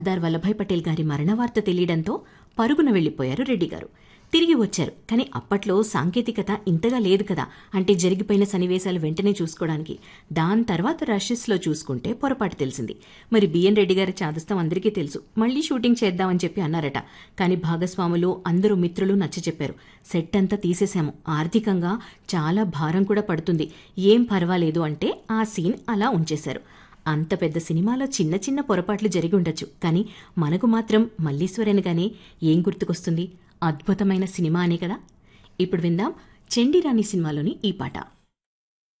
సర్దార్ వల్లభాయ్ పటేల్ గారి మరణ వార్త తెలియడంతో పరుగున వెళ్లిపోయారు రెడ్డి గారు తిరిగి వచ్చారు కానీ అప్పట్లో సాంకేతికత ఇంతగా లేదు కదా అంటే జరిగిపోయిన సన్నివేశాలు వెంటనే చూసుకోవడానికి దాని తర్వాత రషెస్లో చూసుకుంటే పొరపాటు తెలిసింది మరి బిఎన్ రెడ్డి గారి చాదస్తం అందరికీ తెలుసు మళ్ళీ షూటింగ్ చేద్దామని చెప్పి అన్నారట కానీ భాగస్వాములు అందరూ మిత్రులు నచ్చచెప్పారు సెట్ అంతా తీసేశాము ఆర్థికంగా చాలా భారం కూడా పడుతుంది ఏం పర్వాలేదు అంటే ఆ సీన్ అలా ఉంచేశారు అంత పెద్ద సినిమాలో చిన్న చిన్న పొరపాట్లు జరిగి ఉండొచ్చు కానీ మనకు మాత్రం మల్లీశ్వరనగానే ఏం గుర్తుకొస్తుంది అద్భుతమైన సినిమా అనే కదా ఇప్పుడు విందాం చెండిరాణి సినిమాలోని ఈ పాట